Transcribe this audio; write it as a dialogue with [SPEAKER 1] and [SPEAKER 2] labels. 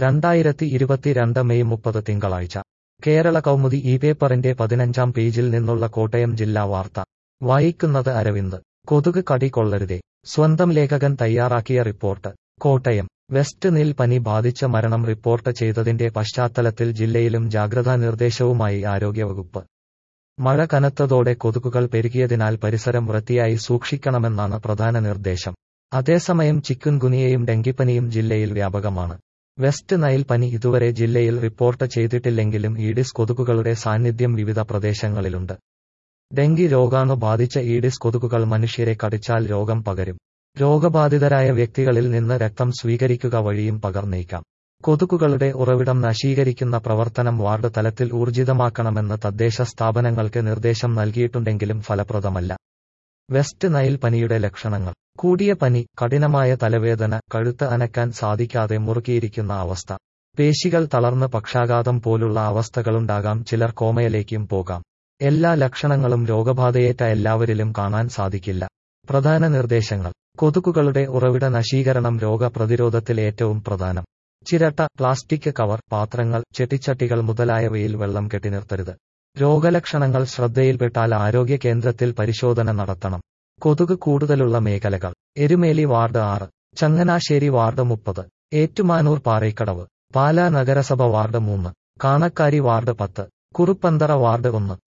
[SPEAKER 1] രണ്ടായിരത്തി ഇരുപത്തിരണ്ട് മെയ് മുപ്പത് തിങ്കളാഴ്ച കേരള കൗമുദി ഈ പേപ്പറിന്റെ പതിനഞ്ചാം പേജിൽ നിന്നുള്ള കോട്ടയം ജില്ലാ വാർത്ത വായിക്കുന്നത് അരവിന്ദ് കൊതുക് കടി കൊള്ളരുതേ സ്വന്തം ലേഖകൻ തയ്യാറാക്കിയ റിപ്പോർട്ട് കോട്ടയം വെസ്റ്റ് നിൽ പനി ബാധിച്ച മരണം റിപ്പോർട്ട് ചെയ്തതിന്റെ പശ്ചാത്തലത്തിൽ ജില്ലയിലും ജാഗ്രതാ നിർദ്ദേശവുമായി ആരോഗ്യവകുപ്പ് മഴ കനത്തതോടെ കൊതുകുകൾ പെരുകിയതിനാൽ പരിസരം വൃത്തിയായി സൂക്ഷിക്കണമെന്നാണ് പ്രധാന നിർദ്ദേശം അതേസമയം ചിക്കുൻഗുനിയയും ഡെങ്കിപ്പനിയും ജില്ലയിൽ വ്യാപകമാണ് വെസ്റ്റ് നൈൽ പനി ഇതുവരെ ജില്ലയിൽ റിപ്പോർട്ട് ചെയ്തിട്ടില്ലെങ്കിലും ഈഡിസ് കൊതുകുകളുടെ സാന്നിധ്യം വിവിധ പ്രദേശങ്ങളിലുണ്ട് ഡെങ്കി രോഗാണു ബാധിച്ച ഈഡിസ് കൊതുകുകൾ മനുഷ്യരെ കടിച്ചാൽ രോഗം പകരും രോഗബാധിതരായ വ്യക്തികളിൽ നിന്ന് രക്തം സ്വീകരിക്കുക വഴിയും പകർന്നേക്കാം കൊതുകുകളുടെ ഉറവിടം നശീകരിക്കുന്ന പ്രവർത്തനം വാർഡ് തലത്തിൽ ഊർജിതമാക്കണമെന്ന് തദ്ദേശ സ്ഥാപനങ്ങൾക്ക് നിർദ്ദേശം നൽകിയിട്ടുണ്ടെങ്കിലും ഫലപ്രദമല്ല വെസ്റ്റ് നൈൽ പനിയുടെ ലക്ഷണങ്ങൾ കൂടിയ പനി കഠിനമായ തലവേദന കഴുത്ത് അനക്കാൻ സാധിക്കാതെ മുറുകിയിരിക്കുന്ന അവസ്ഥ പേശികൾ തളർന്ന് പക്ഷാഘാതം പോലുള്ള അവസ്ഥകളുണ്ടാകാം ചിലർ കോമയിലേക്കും പോകാം എല്ലാ ലക്ഷണങ്ങളും രോഗബാധയേറ്റ എല്ലാവരിലും കാണാൻ സാധിക്കില്ല പ്രധാന നിർദ്ദേശങ്ങൾ കൊതുകുകളുടെ ഉറവിട നശീകരണം രോഗപ്രതിരോധത്തിൽ ഏറ്റവും പ്രധാനം ചിരട്ട പ്ലാസ്റ്റിക് കവർ പാത്രങ്ങൾ ചെട്ടിച്ചട്ടികൾ മുതലായവയിൽ വെള്ളം കെട്ടിനിർത്തരുത് രോഗലക്ഷണങ്ങൾ ശ്രദ്ധയിൽപ്പെട്ടാൽ ആരോഗ്യ കേന്ദ്രത്തിൽ പരിശോധന നടത്തണം കൊതുക് കൂടുതലുള്ള മേഖലകൾ എരുമേലി വാർഡ് ആറ് ചങ്ങനാശ്ശേരി വാർഡ് മുപ്പത് ഏറ്റുമാനൂർ പാറയ്ക്കടവ് പാലാ നഗരസഭ വാർഡ് മൂന്ന് കാണക്കാരി വാർഡ് പത്ത് കുറുപ്പന്തറ വാർഡ് ഒന്ന്